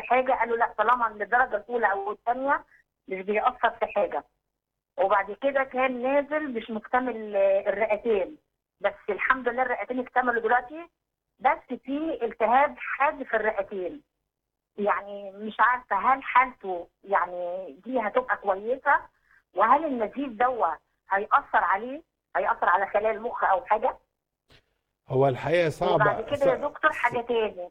حاجه قالوا لا طالما من الدرجه الاولى او الثانيه مش بيأثر في حاجه وبعد كده كان نازل مش مكتمل آه، الرئتين بس الحمد لله الرئتين اكتملوا دلوقتي بس في التهاب حاد في الرئتين يعني مش عارفه هل حالته يعني دي هتبقى كويسه وهل النزيف دوت هيأثر عليه هيأثر على خلايا المخ او حاجه هو الحقيقه صعبه وبعد كده يا ص- دكتور حاجه تاني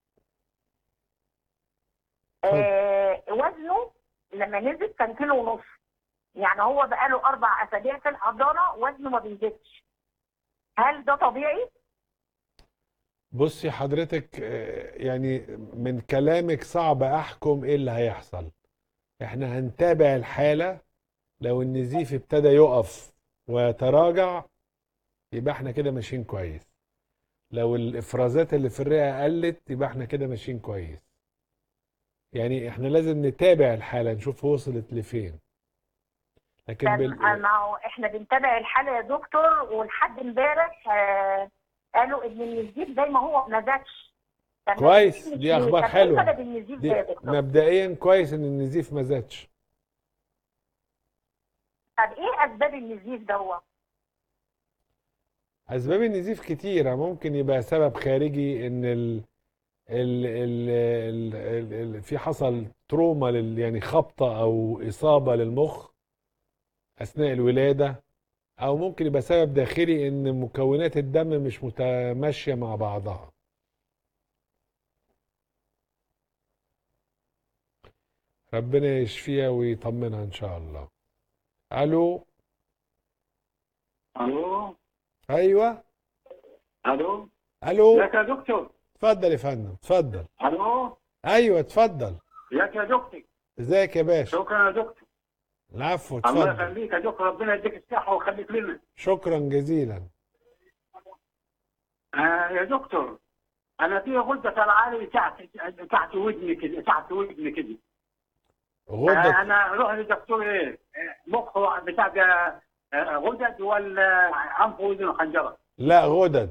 اتفضل. آه وزنه لما نزل كان كيلو ونص يعني هو بقاله اربع اسابيع في الحضانه وزنه ما بيزيدش هل ده طبيعي؟ بصي حضرتك آه، يعني من كلامك صعب احكم ايه اللي هيحصل احنا هنتابع الحالة لو النزيف ابتدى يقف ويتراجع يبقى احنا كده ماشيين كويس لو الافرازات اللي في الرئة قلت يبقى احنا كده ماشيين كويس يعني احنا لازم نتابع الحالة نشوف وصلت لفين لكن كان بال... ما هو احنا بنتابع الحاله يا دكتور ولحد امبارح آه قالوا ان النزيف زي ما هو ما زادش طب كويس، النزيف دي مش ليه؟ أخبار طب ايه حلوة. سبب النزيف دي ده يا دكتور؟ مبدئيا كويس ان النزيف ما زادش طب ايه اسباب النزيف دوت؟ أسباب النزيف كتيرة ممكن يبقى سبب خارجي إن ال ال ال ال ال ال في حصل تروما لل يعني خبطة أو إصابة للمخ أثناء الولادة أو ممكن يبقى سبب داخلي إن مكونات الدم مش متماشية مع بعضها ربنا يشفيها ويطمنها إن شاء الله ألو الو أيوه الو ألو ازيك يا دكتور اتفضل يا فندم اتفضل الو ايوه اتفضل ازيك يا دكتور ازيك يا باشا شكرا يا دكتور العفو الله اتفضل يخليك يا دكتور ربنا يديك الصحه ويخليك لنا شكرا جزيلا آه يا دكتور انا في غده طالعه لي تحت تحت ودني كده تحت ودني كده آه غدة انا اروح لدكتور ايه آه، مخ بتاع ده، آه، غدد ولا عنف واذن وخنجره لا غدد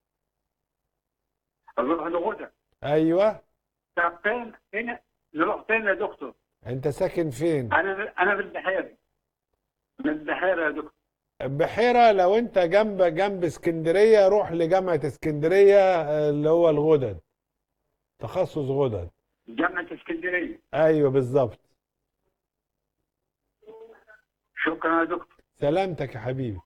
اروح لغدد ايوه طب فين فين نروح فين يا دكتور انت ساكن فين انا انا بالبحيره من البحيره يا دكتور بحيرة لو انت جنب جنب اسكندرية روح لجامعة اسكندرية آه، اللي هو الغدد تخصص غدد جامعه اسكندريه ايوه بالظبط شكرا يا دكتور سلامتك يا حبيبي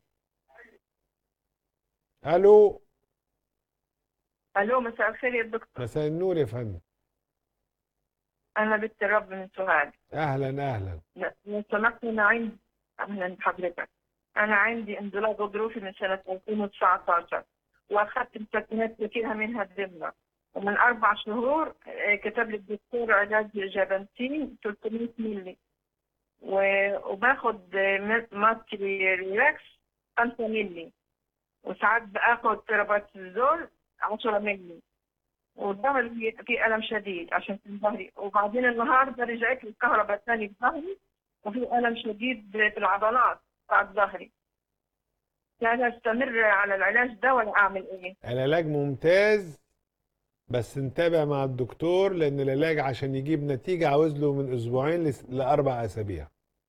الو الو مساء الخير يا دكتور مساء النور يا فندم انا بنت الرب من سوهاج اهلا اهلا لو سمحت انا عندي اهلا بحضرتك انا عندي انزلاق غضروفي من سنه 2019 واخذت مسكنات كثيرة منها الدمنة ومن اربع شهور آه، كتب لي الدكتور علاج جابنتين 300 مللي و- وباخد آه، م- ماسك ريلاكس 5 مللي وساعات باخد تراباتيزول 10 مللي وظهري في ألم شديد عشان في ظهري وبعدين النهارده رجعت لي الكهرباء تاني في ظهري وفي ألم شديد في العضلات بتاعت ظهري يعني استمر على العلاج ده ولا أعمل إيه؟ العلاج ممتاز بس نتابع مع الدكتور لان العلاج عشان يجيب نتيجة عاوز له من اسبوعين لس- لاربع اسابيع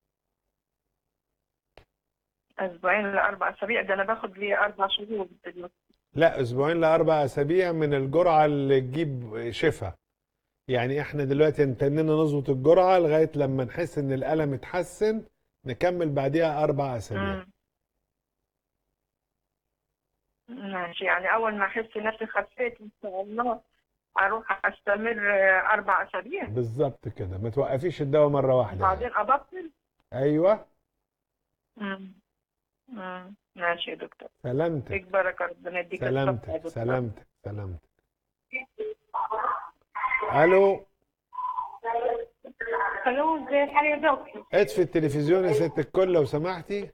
أسبوعين لأربع أسابيع ده أنا باخد لي أربع شهور دلوقتي. لا اسبوعين لاربع اسابيع من الجرعة اللي تجيب شفاء يعني احنا دلوقتي انتننا نظبط الجرعة لغاية لما نحس ان الالم اتحسن نكمل بعديها اربع اسابيع مم. ماشي يعني أول ما أحس نفسي خفيت إن شاء الله أروح أستمر آه، أربع أسابيع بالظبط كده ما توقفيش الدواء مرة واحدة يعني. بعدين أبطل ايوه مم. مم. ماشي يا دكتور سلامتك فيك بركة ربنا يديك الصحة يا سلامتك دكتور. سلامتك سلامتك الو الو ازي الحال يا دكتور؟ اطفي التلفزيون يا ست الكل لو سمحتي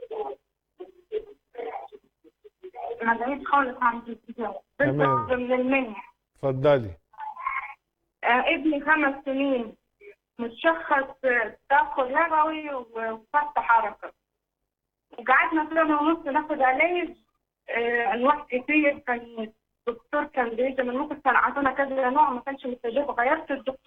انا بعيد خالص عن التلفزيون تمام. بنت من المنح اتفضلي آه ابني خمس سنين متشخص آه، تاخد ربوي وفرط حركة وقعدنا سنة ونص ناخد علاج آه، أنواع كتير كان الدكتور كان بيجي من ممكن كان عطانا كذا نوع ما كانش مستجاب غيرت الدكتور